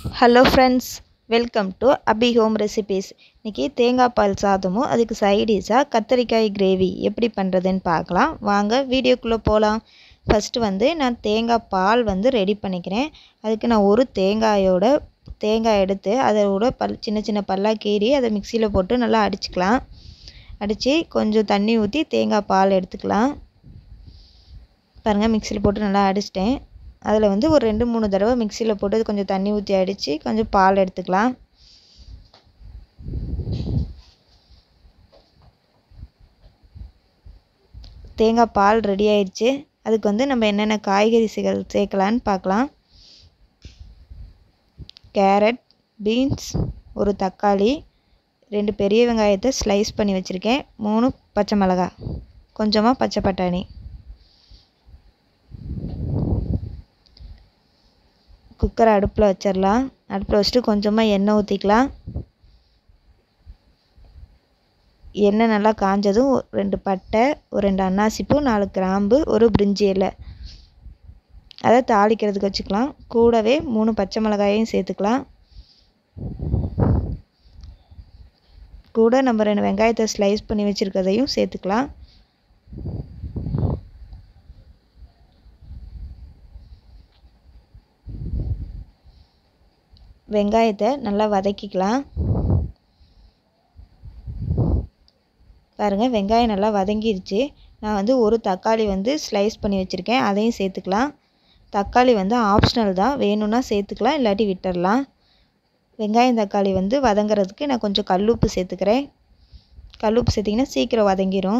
hello friends welcome to Abhi home recipes இன்றைக்கி தேங்காய் பால் சாதமும் அதுக்கு சைடிஷாக கத்தரிக்காய் கிரேவி எப்படி பண்ணுறதுன்னு பார்க்கலாம் வாங்க வீடியோக்குள்ளே போகலாம் ஃபஸ்ட்டு வந்து நான் தேங்காய் பால் வந்து ரெடி பண்ணிக்கிறேன் அதுக்கு நான் ஒரு தேங்காயோட தேங்காய் எடுத்து அதோட பல் சின்ன சின்ன பல்லாக கீறி அதை மிக்சியில் போட்டு நல்லா அடிச்சுக்கலாம் அடித்து கொஞ்சம் தண்ணி ஊற்றி தேங்காய் பால் எடுத்துக்கலாம் பாருங்கள் மிக்சியில் போட்டு நல்லா அடிச்சிட்டேன் அதில் வந்து ஒரு ரெண்டு மூணு தடவை மிக்சியில் போட்டு கொஞ்சம் தண்ணி ஊற்றி அடித்து கொஞ்சம் பால் எடுத்துக்கலாம் தேங்காய் பால் ரெடி ஆயிடுச்சு அதுக்கு வந்து நம்ம என்னென்ன காய்கறிகள் சேர்க்கலான்னு பார்க்கலாம் கேரட் பீன்ஸ் ஒரு தக்காளி ரெண்டு பெரிய வெங்காயத்தை ஸ்லைஸ் பண்ணி வச்சுருக்கேன் மூணு பச்சை மிளகாய் கொஞ்சமாக பச்சை பட்டாணி குக்கரை அடுப்பில் வச்சிடலாம் அடுப்பில் வச்சுட்டு கொஞ்சமாக எண்ணெய் ஊற்றிக்கலாம் எண்ணெய் நல்லா காஞ்சதும் ரெண்டு பட்டை ஒரு ரெண்டு அன்னாசிப்பூ நாலு கிராம்பு ஒரு பிரிஞ்சி இலை அதை தாளிக்கிறதுக்கு வச்சுக்கலாம் கூடவே மூணு பச்சை மிளகாயையும் சேர்த்துக்கலாம் கூட நம்ம ரெண்டு வெங்காயத்தை ஸ்லைஸ் பண்ணி வச்சுருக்கதையும் சேர்த்துக்கலாம் வெங்காயத்தை நல்லா வதக்கிக்கலாம் பாருங்கள் வெங்காயம் நல்லா வதங்கிருச்சு நான் வந்து ஒரு தக்காளி வந்து ஸ்லைஸ் பண்ணி வச்சுருக்கேன் அதையும் சேர்த்துக்கலாம் தக்காளி வந்து ஆப்ஷனல் தான் வேணும்னா சேர்த்துக்கலாம் இல்லாட்டி விட்டுடலாம் வெங்காயம் தக்காளி வந்து வதங்கிறதுக்கு நான் கொஞ்சம் கல்லுப்பு சேர்த்துக்கிறேன் கல்லுப்பு சேர்த்திங்கன்னா சீக்கிரம் வதங்கிடும்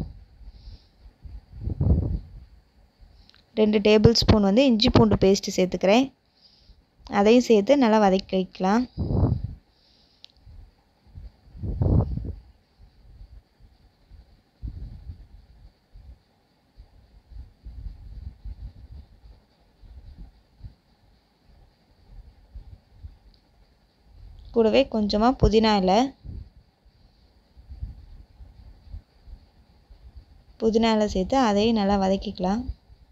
ரெண்டு டேபிள் ஸ்பூன் வந்து இஞ்சி பூண்டு பேஸ்ட்டு சேர்த்துக்கிறேன் அதையும் சேர்த்து நல்லா வதக்கி வைக்கலாம் கூடவே கொஞ்சமாக புதினா இலை புதினா இலை சேர்த்து அதையும் நல்லா வதக்கிக்கலாம்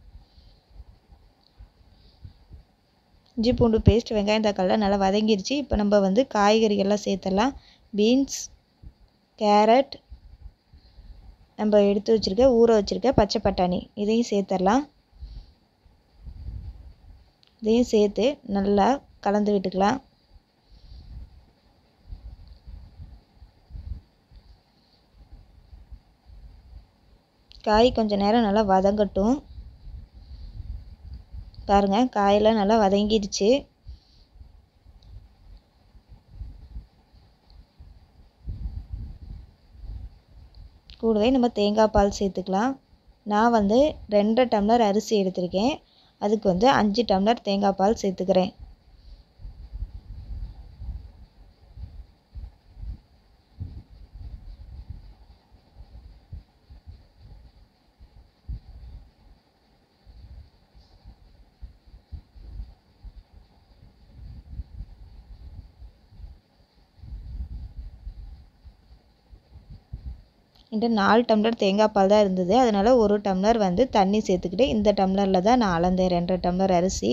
இஞ்சி பூண்டு பேஸ்ட் வெங்காயம் தக்காளிலாம் நல்லா வதங்கிருச்சு இப்போ நம்ம வந்து காய்கறிகள்லாம் சேர்த்துடலாம் பீன்ஸ் கேரட் நம்ம எடுத்து வச்சுருக்க ஊற வச்சுருக்க பச்சை பட்டாணி இதையும் சேர்த்துடலாம் இதையும் சேர்த்து நல்லா கலந்து விட்டுக்கலாம் காய் கொஞ்சம் நேரம் நல்லா வதங்கட்டும் பாருங்கள் காயெல்லாம் நல்லா வதங்கிடுச்சு கூடவே நம்ம தேங்காய் பால் சேர்த்துக்கலாம் நான் வந்து ரெண்டரை டம்ளர் அரிசி எடுத்திருக்கேன் அதுக்கு வந்து அஞ்சு டம்ளர் தேங்காய் பால் சேர்த்துக்கிறேன் என்கிட்ட நாலு டம்ளர் தேங்காய் பால் தான் இருந்தது அதனால் ஒரு டம்ளர் வந்து தண்ணி சேர்த்துக்கிட்டு இந்த டம்ளரில் தான் நான் அளந்தேன் ரெண்டரை டம்ளர் அரிசி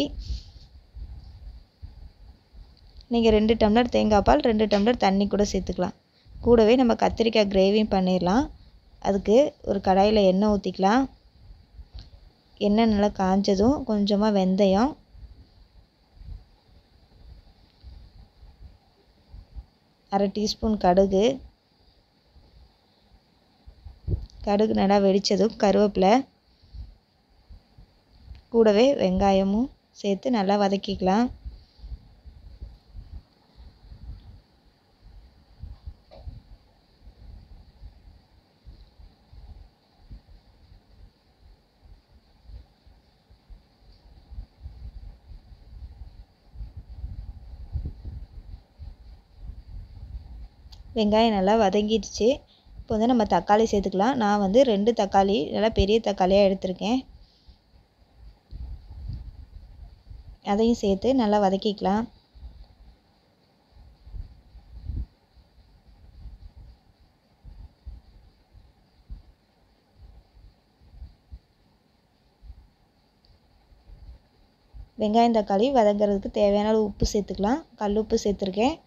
நீங்கள் ரெண்டு டம்ளர் தேங்காய் பால் ரெண்டு டம்ளர் தண்ணி கூட சேர்த்துக்கலாம் கூடவே நம்ம கத்திரிக்காய் கிரேவியும் பண்ணிடலாம் அதுக்கு ஒரு கடாயில் எண்ணெய் ஊற்றிக்கலாம் எண்ணெய் நல்லா காஞ்சதும் கொஞ்சமாக வெந்தயம் அரை டீஸ்பூன் கடுகு கடுகு நல்லா வெடித்ததும் கருவேப்பிலை கூடவே வெங்காயமும் சேர்த்து நல்லா வதக்கிக்கலாம் வெங்காயம் நல்லா வதங்கிடுச்சு இப்போ வந்து நம்ம தக்காளி சேர்த்துக்கலாம் நான் வந்து ரெண்டு தக்காளி நல்லா பெரிய தக்காளியாக எடுத்திருக்கேன் அதையும் சேர்த்து நல்லா வதக்கிக்கலாம் வெங்காயம் தக்காளி வதங்கிறதுக்கு தேவையான அளவு உப்பு சேர்த்துக்கலாம் கல் உப்பு சேர்த்துருக்கேன்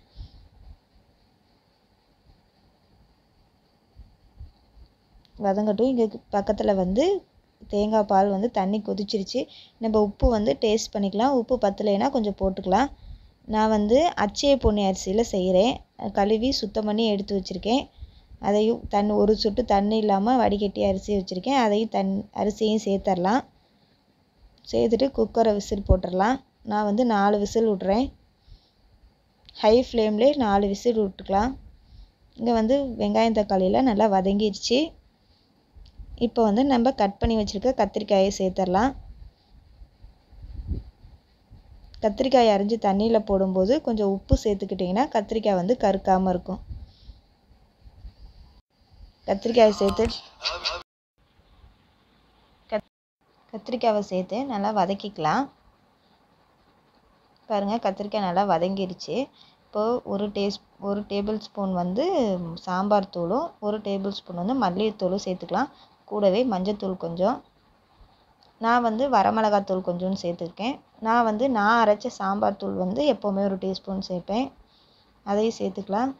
வதங்கட்டும் இங்கே பக்கத்தில் வந்து தேங்காய் பால் வந்து தண்ணி கொதிச்சிருச்சு நம்ம உப்பு வந்து டேஸ்ட் பண்ணிக்கலாம் உப்பு பத்தலைன்னா கொஞ்சம் போட்டுக்கலாம் நான் வந்து அச்சய பொன்னி அரிசியில் செய்கிறேன் கழுவி சுத்தம் பண்ணி எடுத்து வச்சுருக்கேன் அதையும் தண்ணி ஒரு சொட்டு தண்ணி இல்லாமல் வடிகட்டி அரிசி வச்சுருக்கேன் அதையும் தன் அரிசியும் சேர்த்துடலாம் சேர்த்துட்டு குக்கரை விசில் போட்டுடலாம் நான் வந்து நாலு விசில் விட்றேன் ஹை ஃப்ளேம்லேயே நாலு விசில் விட்டுக்கலாம் இங்கே வந்து வெங்காயம் தக்காளியெலாம் நல்லா வதங்கிடுச்சு இப்போ வந்து நம்ம கட் பண்ணி வச்சுருக்க கத்திரிக்காயை சேர்த்துடலாம் கத்திரிக்காய் அரிஞ்சு தண்ணியில் போடும்போது கொஞ்சம் உப்பு சேர்த்துக்கிட்டிங்கன்னா கத்திரிக்காய் வந்து கருக்காமல் இருக்கும் கத்திரிக்காயை சேர்த்து கத்திரிக்காவை சேர்த்து நல்லா வதக்கிக்கலாம் பாருங்கள் கத்திரிக்காய் நல்லா வதங்கிருச்சு இப்போது ஒரு டேஸ் ஒரு டேபிள் ஸ்பூன் வந்து சாம்பார் தூளும் ஒரு டேபிள் ஸ்பூன் வந்து மல்லிகைத்தூளும் சேர்த்துக்கலாம் கூடவே மஞ்சத்தூள் கொஞ்சம் நான் வந்து வரமிளகாத்தூள் கொஞ்சோன்னு சேர்த்துருக்கேன் நான் வந்து நான் அரைச்ச சாம்பார் தூள் வந்து எப்போவுமே ஒரு டீஸ்பூன் சேர்ப்பேன் அதையும் சேர்த்துக்கலாம்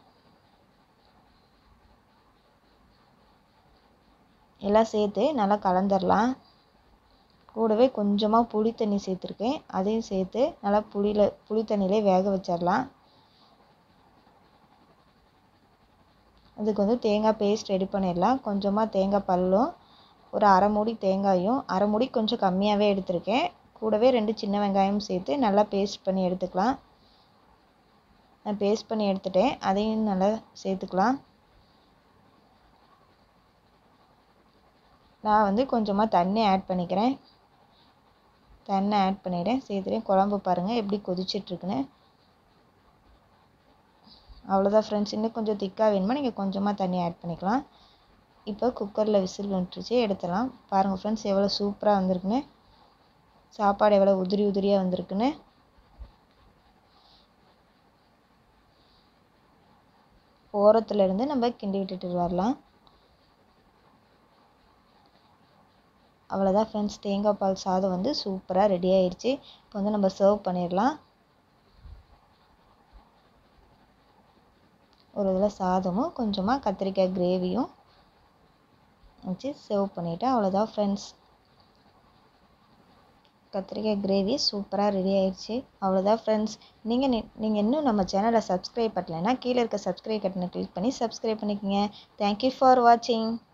எல்லாம் சேர்த்து நல்லா கலந்துடலாம் கூடவே கொஞ்சமாக புளி தண்ணி சேர்த்துருக்கேன் அதையும் சேர்த்து நல்லா புளியில் புளி தண்ணியிலே வேக வச்சிடலாம் அதுக்கு வந்து தேங்காய் பேஸ்ட் ரெடி பண்ணிடலாம் கொஞ்சமாக தேங்காய் பல்லும் ஒரு அரை மூடி தேங்காயும் அரை மூடி கொஞ்சம் கம்மியாகவே எடுத்திருக்கேன் கூடவே ரெண்டு சின்ன வெங்காயம் சேர்த்து நல்லா பேஸ்ட் பண்ணி எடுத்துக்கலாம் நான் பேஸ்ட் பண்ணி எடுத்துட்டேன் அதையும் நல்லா சேர்த்துக்கலாம் நான் வந்து கொஞ்சமாக தண்ணி ஆட் பண்ணிக்கிறேன் தண்ணி ஆட் பண்ணிவிட்டேன் சேர்த்துட்டேன் குழம்பு பாருங்கள் எப்படி கொதிச்சிட்ருக்குன்னு அவ்வளோதான் ஃப்ரெண்ட்ஸ் இன்னும் கொஞ்சம் திக்காக வேணுமா நீங்கள் கொஞ்சமாக தண்ணி ஆட் பண்ணிக்கலாம் இப்போ குக்கரில் விசில் வந்துருச்சு எடுத்துடலாம் பாருங்கள் ஃப்ரெண்ட்ஸ் எவ்வளோ சூப்பராக வந்திருக்குன்னு சாப்பாடு எவ்வளோ உதிரி உதிரியாக வந்திருக்குன்னு ஓரத்தில் இருந்து நம்ம கிண்டி விட்டுட்டு வரலாம் அவ்வளோதான் ஃப்ரெண்ட்ஸ் தேங்காய் பால் சாதம் வந்து சூப்பராக ரெடி ஆயிடுச்சு இப்போ வந்து நம்ம சர்வ் பண்ணிடலாம் ஒரு இதில் சாதமும் கொஞ்சமாக கத்திரிக்காய் கிரேவியும் வச்சு சர்வ் பண்ணிவிட்டேன் அவ்வளோதான் ஃப்ரெண்ட்ஸ் கத்திரிக்காய் கிரேவி சூப்பராக ரெடி ஆயிடுச்சு அவ்வளோதான் ஃப்ரெண்ட்ஸ் நீங்கள் நீங்கள் இன்னும் நம்ம சேனலை சப்ஸ்கிரைப் பண்ணலைன்னா கீழே இருக்க சப்ஸ்கிரைப் பட்டனை கிளிக் பண்ணி சப்ஸ்கிரைப் பண்ணிக்கோங்க தேங்க்யூ ஃபார் வாட்சிங்